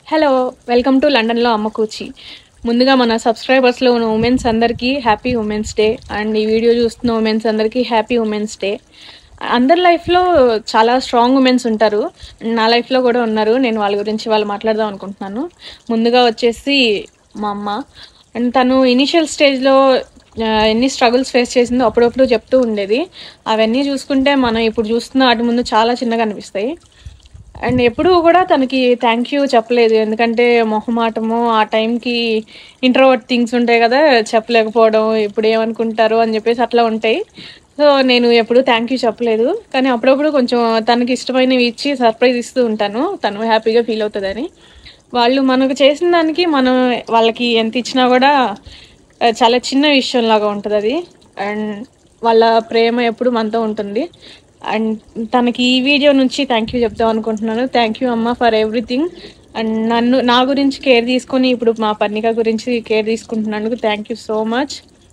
hello welcome to లండన్లో అమ్మ కూచి ముందుగా మన సబ్స్క్రైబర్స్లో ఉన్న ఉమెన్స్ అందరికీ హ్యాపీ ఉమెన్స్ డే అండ్ ఈ వీడియో చూస్తున్న ఉమెన్స్ అందరికీ హ్యాపీ ఉమెన్స్ డే అందరి లైఫ్లో చాలా స్ట్రాంగ్ ఉమెన్స్ ఉంటారు నా లైఫ్లో కూడా ఉన్నారు నేను వాళ్ళ గురించి వాళ్ళు మాట్లాడదాం అనుకుంటున్నాను ముందుగా వచ్చేసి మా అమ్మ అండ్ తను ఇనిషియల్ స్టేజ్లో ఎన్ని స్ట్రగుల్స్ ఫేస్ చేసిందో అప్పుడప్పుడు చెప్తూ ఉండేది అవన్నీ చూసుకుంటే మనం ఇప్పుడు చూస్తున్న వాటి ముందు చాలా చిన్నగా అనిపిస్తాయి అండ్ ఎప్పుడూ కూడా తనకి థ్యాంక్ యూ చెప్పలేదు ఎందుకంటే మొహమాటము ఆ టైంకి ఇంట్రోవర్ట్ థింగ్స్ ఉంటాయి కదా చెప్పలేకపోవడం ఇప్పుడు ఏమనుకుంటారు అని చెప్పేసి అట్లా ఉంటాయి సో నేను ఎప్పుడూ థ్యాంక్ యూ చెప్పలేదు కానీ అప్పుడప్పుడు కొంచెం తనకి ఇష్టమైనవి ఇచ్చి సర్ప్రైజ్ ఇస్తూ ఉంటాను తను హ్యాపీగా ఫీల్ అవుతుందని వాళ్ళు మనకు చేసిన దానికి మనం వాళ్ళకి ఎంత ఇచ్చినా కూడా ఆ, చాలా చిన్న విషయం లాగా ఉంటుంది అది అండ్ వాళ్ళ ప్రేమ ఎప్పుడు మనతో ఉంటుంది అండ్ తనకి ఈ వీడియో నుంచి థ్యాంక్ యూ చెప్దాం అనుకుంటున్నాను థ్యాంక్ యూ అమ్మ ఫర్ ఎవ్రీథింగ్ అండ్ నన్ను నా గురించి కేర్ తీసుకొని ఇప్పుడు మా పర్ణిక గురించి కేర్ తీసుకుంటున్నందుకు thank you so much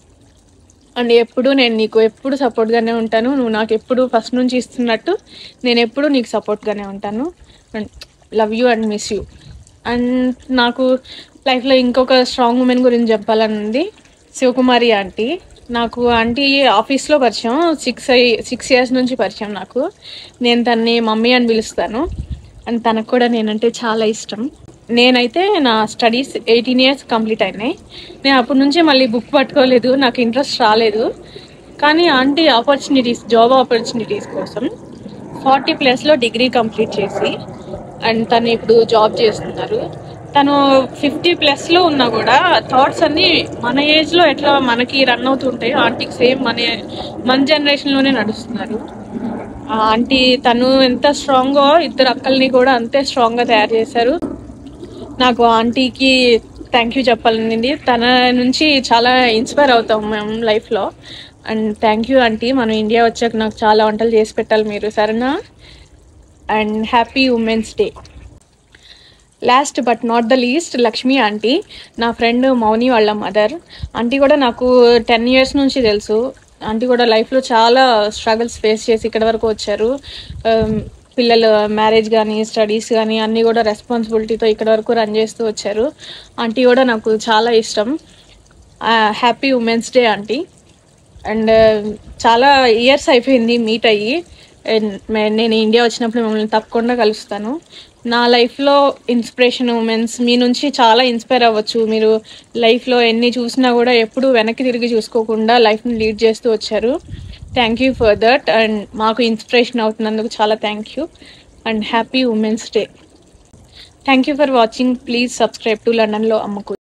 and ఎప్పుడు నేను నీకు ఎప్పుడు సపోర్ట్గానే ఉంటాను నువ్వు నాకు ఎప్పుడు ఫస్ట్ నుంచి ఇస్తున్నట్టు నేను ఎప్పుడు నీకు సపోర్ట్గానే ఉంటాను and love you and miss you and నాకు లైఫ్లో ఇంకొక స్ట్రాంగ్ ఉమెన్ గురించి చెప్పాలని ఉంది శివకుమారి ఆంటీ నాకు ఆంటీ ఆఫీస్లో పరిచయం సిక్స్ సిక్స్ ఇయర్స్ నుంచి పరిచయం నాకు నేను తన్ని మమ్మీ అని పిలుస్తాను అండ్ తనకు కూడా నేనంటే చాలా ఇష్టం నేనైతే నా స్టడీస్ ఎయిటీన్ ఇయర్స్ కంప్లీట్ అయినాయి నేను అప్పటి నుంచి మళ్ళీ బుక్ పట్టుకోలేదు నాకు ఇంట్రెస్ట్ రాలేదు కానీ ఆంటీ ఆపర్చునిటీస్ జాబ్ ఆపర్చునిటీస్ కోసం ఫార్టీ ప్లస్లో డిగ్రీ కంప్లీట్ చేసి అండ్ తను ఇప్పుడు జాబ్ చేస్తున్నారు తను ఫిఫ్టీ ప్లస్లో ఉన్నా కూడా థాట్స్ అన్నీ మన ఏజ్లో ఎట్లా మనకి రన్ అవుతుంటాయో ఆంటీకి సేమ్ మన మన జనరేషన్లోనే నడుస్తున్నారు ఆ ఆంటీ తను ఎంత స్ట్రాంగో ఇద్దరు అక్కల్ని కూడా అంతే స్ట్రాంగ్గా తయారు చేశారు నాకు ఆంటీకి థ్యాంక్ యూ చెప్పాలనింది తన నుంచి చాలా ఇన్స్పైర్ అవుతాం మేము లైఫ్లో అండ్ థ్యాంక్ యూ ఆంటీ మనం ఇండియా వచ్చాక నాకు చాలా వంటలు చేసి పెట్టాలి మీరు సరేనా and happy women's day last but not the least Lakshmi aunty నా ఫ్రెండ్ మౌని వాళ్ళ మదర్ ఆంటీ కూడా నాకు టెన్ ఇయర్స్ నుంచి తెలుసు ఆంటీ కూడా లైఫ్లో చాలా స్ట్రగుల్స్ ఫేస్ చేసి ఇక్కడ వరకు వచ్చారు Um, పిల్లలు మ్యారేజ్ కానీ స్టడీస్ కానీ అన్నీ కూడా రెస్పాన్సిబిలిటీతో ఇక్కడ వరకు రన్ చేస్తూ వచ్చారు ఆంటీ కూడా నాకు చాలా ఇష్టం happy women's day aunty and చాలా ఇయర్స్ అయిపోయింది మీట్ అయ్యి And మే- నేను ఇండియా వచ్చినప్పుడు మిమ్మల్ని తప్పకుండా కలుస్తాను నా లైఫ్లో ఇన్స్పిరేషన్ ఉమెన్స్ మీ నుంచి చాలా ఇన్స్పైర్ అవ్వచ్చు మీరు లైఫ్లో ఎన్ని చూసినా కూడా ఎప్పుడు వెనక్కి తిరిగి చూసుకోకుండా లైఫ్ని లీడ్ చేస్తూ వచ్చారు thank you for that and మాకు ఇన్స్పిరేషన్ అవుతున్నందుకు చాలా thank you and happy women's day thank you for watching please subscribe to లండన్లో అమ్మకు